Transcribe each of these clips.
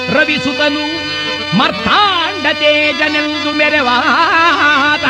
ರವಿಸುತನು ಮರ್ತಾಂಡ ತೇಜನೆಂದು ಮೆರೆವಾದ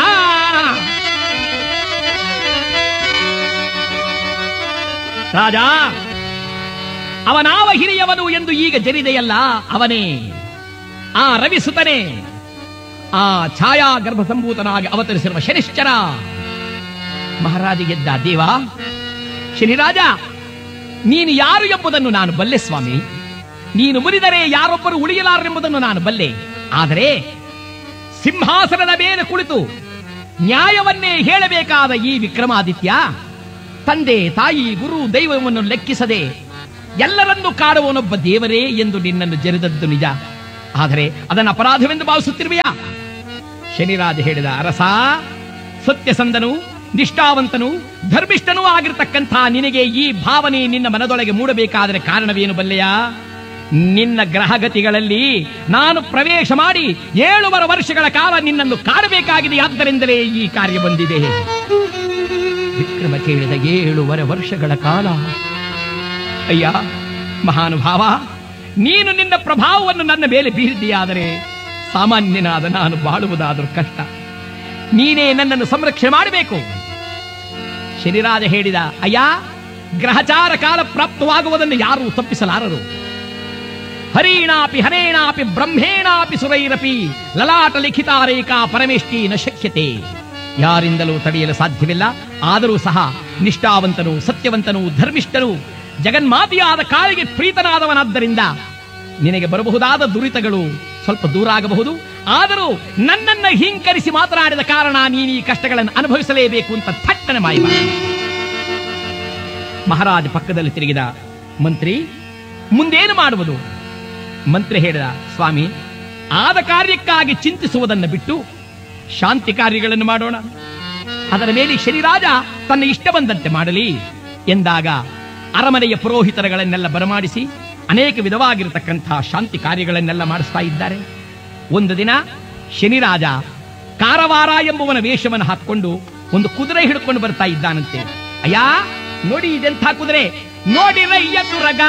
ರಾಜ ಅವನಾವ ಹಿರಿಯವನು ಎಂದು ಈಗ ಜರಿದೆಯಲ್ಲ ಅವನೇ ಆ ರವಿಸುತನೇ ಆ ಛಾಯಾ ಗರ್ಭ ಸಂಭೂತನಾಗಿ ಅವತರಿಸಿರುವ ಶನಿಶ್ಚರ ಮಹಾರಾಜ ಗೆದ್ದ ದೇವ ಶನಿರಾಜ ನೀನು ಯಾರು ಎಂಬುದನ್ನು ನಾನು ಬಲ್ಲೆ ಸ್ವಾಮಿ ನೀನು ಮುರಿದರೆ ಯಾರೊಬ್ಬರು ಉಳಿಯಲಾರೆಂಬುದನ್ನು ನಾನು ಬಲ್ಲೆ ಆದರೆ ಸಿಂಹಾಸನದ ಮೇಲೆ ಕುಳಿತು ನ್ಯಾಯವನ್ನೇ ಹೇಳಬೇಕಾದ ಈ ವಿಕ್ರಮಾದಿತ್ಯ ತಂದೆ ತಾಯಿ ಗುರು ದೈವವನ್ನು ಲೆಕ್ಕಿಸದೆ ಎಲ್ಲರನ್ನೂ ಕಾಡುವನೊಬ್ಬ ದೇವರೇ ಎಂದು ನಿನ್ನನ್ನು ಜರಿದದ್ದು ನಿಜ ಆದರೆ ಅದನ್ನು ಅಪರಾಧವೆಂದು ಭಾವಿಸುತ್ತಿರುವೆಯಾ ಶನಿರಾಜ ಹೇಳಿದ ಅರಸ ಸತ್ಯಸಂಧನು ನಿಷ್ಠಾವಂತನು ಧರ್ಮಿಷ್ಠನೂ ಆಗಿರತಕ್ಕಂಥ ನಿನಗೆ ಈ ಭಾವನೆ ನಿನ್ನ ಮನದೊಳಗೆ ಮೂಡಬೇಕಾದರೆ ಕಾರಣವೇನು ಬಲ್ಲೆಯ ನಿನ್ನ ಗ್ರಹಗತಿಗಳಲ್ಲಿ ನಾನು ಪ್ರವೇಶ ಮಾಡಿ ಏಳುವರೆ ವರ್ಷಗಳ ಕಾಲ ನಿನ್ನನ್ನು ಕಾಡಬೇಕಾಗಿದೆ ಆದ್ದರಿಂದಲೇ ಈ ಕಾರ್ಯ ಬಂದಿದೆ ವಿಕ್ರಮ ಕೇಳಿದ ಏಳುವರೆ ವರ್ಷಗಳ ಕಾಲ ಅಯ್ಯ ಮಹಾನುಭಾವ ನೀನು ನಿನ್ನ ಪ್ರಭಾವವನ್ನು ನನ್ನ ಮೇಲೆ ಬೀರಿದೆಯಾದರೆ ಸಾಮಾನ್ಯನಾದ ನಾನು ಬಾಳುವುದಾದರೂ ಕಷ್ಟ ನೀನೇ ನನ್ನನ್ನು ಸಂರಕ್ಷಣೆ ಮಾಡಬೇಕು ಶನಿರಾಜ ಹೇಳಿದ ಅಯ್ಯ ಗ್ರಹಚಾರ ಕಾಲ ಪ್ರಾಪ್ತವಾಗುವುದನ್ನು ಯಾರೂ ತಪ್ಪಿಸಲಾರರು ಹರೀಣಾಪಿ ಹರೇಣಾಪಿ ಬ್ರಹ್ಮೇಣಾಪಿ ಸುರೈರಪಿ ಲಲಾಟ ಲಿಖಿತಾರೇಕಾ ಪರಮೇಷ್ಟಿ ನ ಶಕ್ಯತೆ ಯಾರಿಂದಲೂ ತಡೆಯಲು ಸಾಧ್ಯವಿಲ್ಲ ಆದರೂ ಸಹ ನಿಷ್ಠಾವಂತನು ಸತ್ಯವಂತನು ಧರ್ಮಿಷ್ಠನು ಜಗನ್ಮಾತೆಯಾದ ಕಾಳಿಗೆ ಪ್ರೀತನಾದವನಾದ್ದರಿಂದ ನಿನಗೆ ಬರಬಹುದಾದ ದುರಿತಗಳು ಸ್ವಲ್ಪ ದೂರ ಆಗಬಹುದು ಆದರೂ ನನ್ನನ್ನ ಹಿಂಕರಿಸಿ ಮಾತನಾಡಿದ ಕಾರಣ ನೀನು ಈ ಕಷ್ಟಗಳನ್ನು ಅನುಭವಿಸಲೇಬೇಕು ಅಂತ ಥಟ್ಟನೆ ಮಾಯ ಮಹಾರಾಜ ಪಕ್ಕದಲ್ಲಿ ತಿರುಗಿದ ಮಂತ್ರಿ ಮುಂದೇನು ಮಾಡುವುದು ಮಂತ್ರಿ ಹೇಳಿದ ಸ್ವಾಮಿ ಆದ ಕಾರ್ಯಕ್ಕಾಗಿ ಚಿಂತಿಸುವುದನ್ನು ಬಿಟ್ಟು ಶಾಂತಿ ಕಾರ್ಯಗಳನ್ನು ಮಾಡೋಣ ಅದರ ಮೇಲೆ ಶನಿರಾಜ ತನ್ನ ಇಷ್ಟ ಬಂದಂತೆ ಮಾಡಲಿ ಎಂದಾಗ ಅರಮನೆಯ ಪುರೋಹಿತರುಗಳನ್ನೆಲ್ಲ ಬರಮಾಡಿಸಿ ಅನೇಕ ವಿಧವಾಗಿರತಕ್ಕಂಥ ಶಾಂತಿ ಕಾರ್ಯಗಳನ್ನೆಲ್ಲ ಮಾಡಿಸ್ತಾ ಇದ್ದಾರೆ ಒಂದು ದಿನ ಶನಿರಾಜ ಕಾರವಾರ ಎಂಬುವನ ವೇಷವನ್ನು ಹಾಕೊಂಡು ಒಂದು ಕುದುರೆ ಹಿಡ್ಕೊಂಡು ಬರ್ತಾ ಇದ್ದಾನಂತೆ ಅಯ್ಯ ನೋಡಿ ಇದೆಂಥ ಕುದುರೆ ನೋಡಿ ರಯ್ಯ ತುರಗ